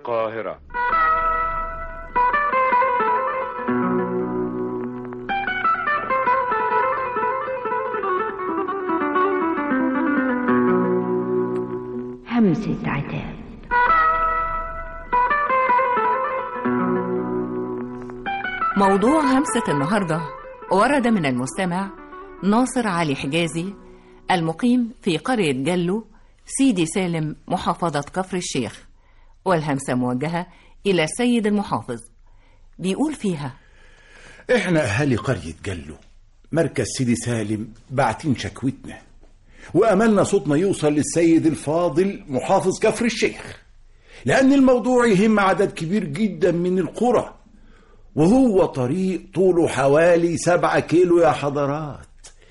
القاهرة همسة عتاب موضوع همسة النهاردة ورد من المستمع ناصر علي حجازي المقيم في قرية جلو سيدي سالم محافظة كفر الشيخ والهمسة موجهة إلى السيد المحافظ بيقول فيها احنا اهالي قرية جلو مركز سيدي سالم باعتين شكوتنا واملنا صوتنا يوصل للسيد الفاضل محافظ كفر الشيخ لان الموضوع يهم عدد كبير جدا من القرى وهو طريق طوله حوالي سبعة كيلو يا حضرات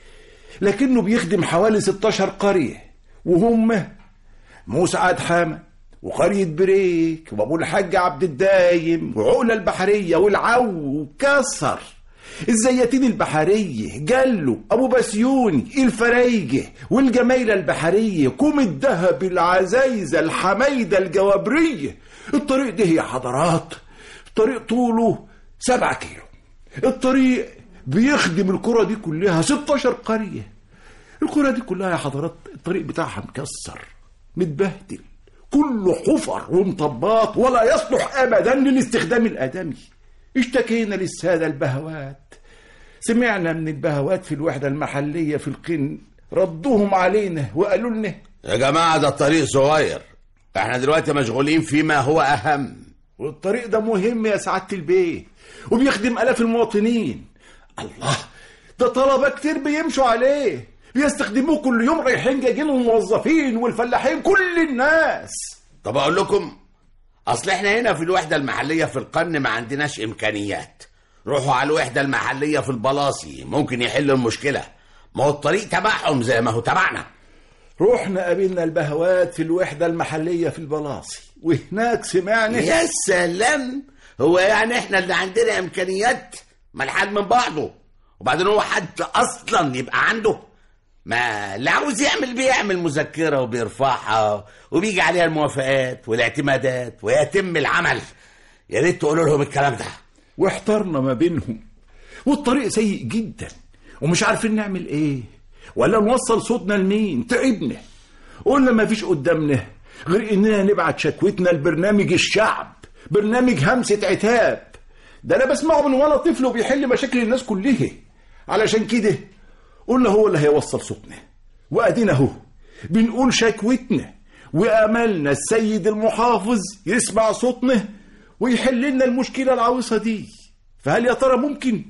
لكنه بيخدم حوالي 16 قرية وهم مسعد حامد وقرية بريك وابو الحاج عبد الدايم وعقلة البحرية والعو وكسر الزياتين البحرية جلو أبو بسيوني الفريجة والجميلة البحرية كوم الذهب العزايزة الحميدة الجوابرية الطريق ده يا حضرات طريق طوله سبعة كيلو الطريق بيخدم القرى دي كلها 16 قرية القرى دي كلها يا حضرات الطريق بتاعها مكسر متبهدل كله حفر ومطبات ولا يصلح ابدا للاستخدام الادمي اشتكينا للساده البهوات سمعنا من البهوات في الوحده المحليه في القن ردوهم علينا وقالوا لنا يا جماعة ده الطريق صغير احنا دلوقتي مشغولين فيما هو أهم والطريق ده مهم يا سعاده البيه وبيخدم الاف المواطنين الله ده طلبه كتير بيمشوا عليه بيستخدموه كل يوم رايحين جايين الموظفين والفلاحين كل الناس طب أقول لكم أصل احنا هنا في الوحدة المحلية في القرن ما عندناش إمكانيات روحوا على الوحدة المحلية في البلاصي ممكن يحلوا المشكلة ما هو الطريق تبعهم زي ما هو تبعنا رحنا قابلنا البهوات في الوحدة المحلية في البلاصي وهناك سمعنا يا سلام هو يعني احنا اللي عندنا إمكانيات ما الحال من بعضه وبعدين هو حد أصلا يبقى عنده ما اللي عاوز يعمل بيعمل مذكرة وبيرفعها وبيجي عليها الموافقات والاعتمادات ويتم العمل يا ريت تقولوا لهم الكلام ده واحترنا ما بينهم والطريق سيء جدا ومش عارفين نعمل ايه ولا نوصل صوتنا لمين تعبنا قلنا ما فيش قدامنا غير اننا نبعت شكوتنا لبرنامج الشعب برنامج همسة عتاب ده انا بسمعه من وانا طفل وبيحل مشاكل الناس كلها علشان كده قلنا هو اللي هيوصل صوتنا وادينا اهو بنقول شكوتنا واملنا السيد المحافظ يسمع صوتنا ويحل لنا المشكله العويصه دي فهل يا ترى ممكن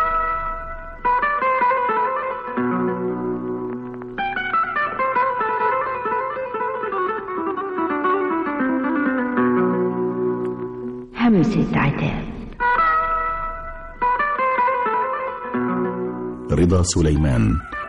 همسة عتاب رضا سليمان